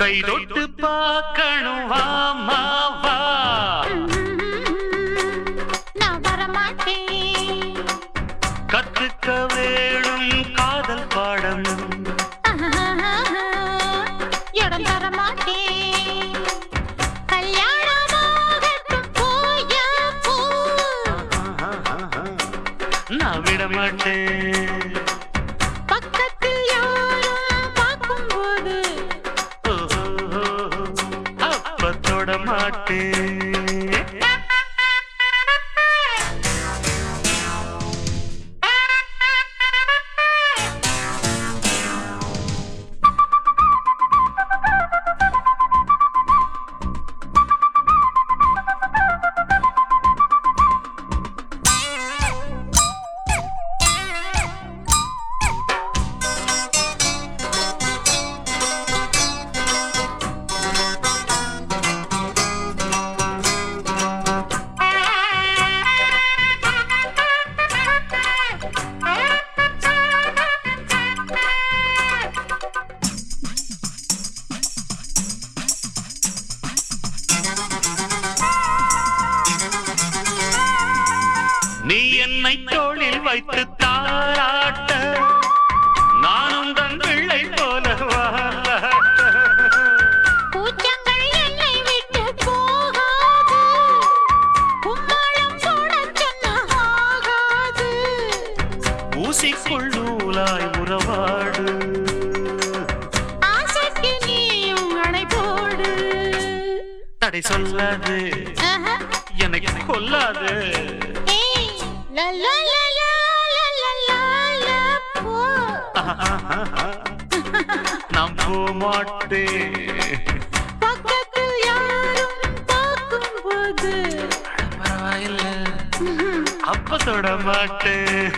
கை தொட்டு பார்க்கணும் வாமா வா நான் வரமாட்டேன் கற்றுக்க வேணும் காதல் பாடம் இடம் தரமாட்டேன் கல்யாணமாகட்டும் போயா போ நான் விட மாட்டேன் பக்கத்தில் யாரும் பார்க்கும்போது அப்ப தொட மாட்டேன் நீ என்னை தோளில் வைத்து தாராட்ட நானும் தன் பிள்ளை போல வாழாட்ட. பூச்சங்கள் என்னை விட்டு போகாது கும்மாளம் போடச் சொன்னா ஆகாது ஊசிக்குள் நூலாய் உறவாடு ஆசைக்கு நீயும் அணை போடு தடை சொல்லாது ஆஹா. எனக்கு கொல்லாது ஏய், லா, லா, லா, லா, லா, லா, லா, லா, போ. நான் போமாட்டேன் பக்கத்தில் யாரும் பார்க்கும்போது பரவாயில்ல அப்ப தொட மாட்டேன்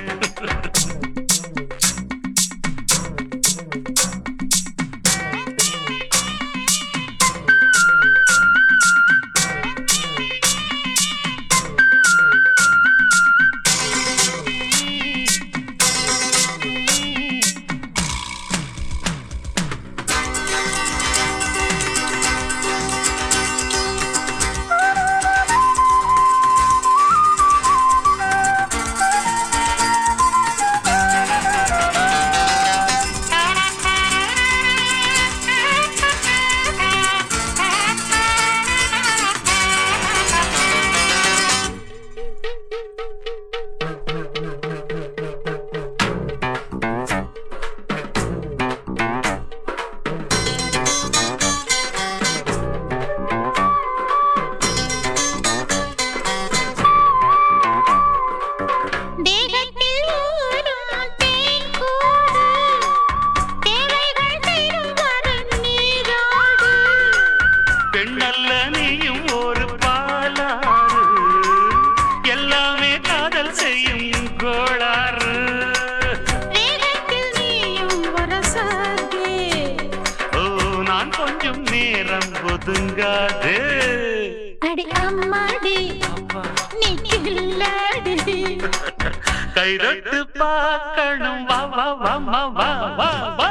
தேகத்தில் ஊறும் தேன் கூடு, தேவைகள் தீரும் வரை நீராடு. பெண்ணல்ல நீயும் ஒரு பாலாறு எல்லாமே காதல் செய்யும் கோளாறு வேகத்தில் நீயும் வரசாதே. ஓ நான் கொஞ்சம் நேரம் ஒதுங்காது அடி அம்மாடி, நீ கில்லாடி. கைதட்டு பார்க்கணும் வா வா வா வா வா வா வா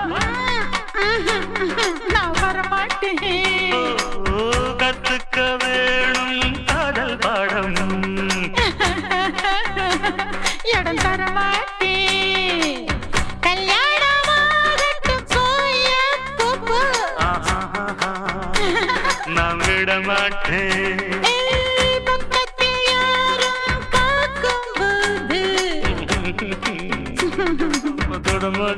நான் வரமாட்டேன் ஓ, கத்துக்க வேணும் காதல் பாடம் இடம் தரமாட்டேன் கல்யாணமாகட்டும் போயா போ ஆஹாஹாஹா. நான் விட மாட்டேன் ஏய், பக்கத்தில் யாரும் பார்க்கும்போது தொட மாட்டேன்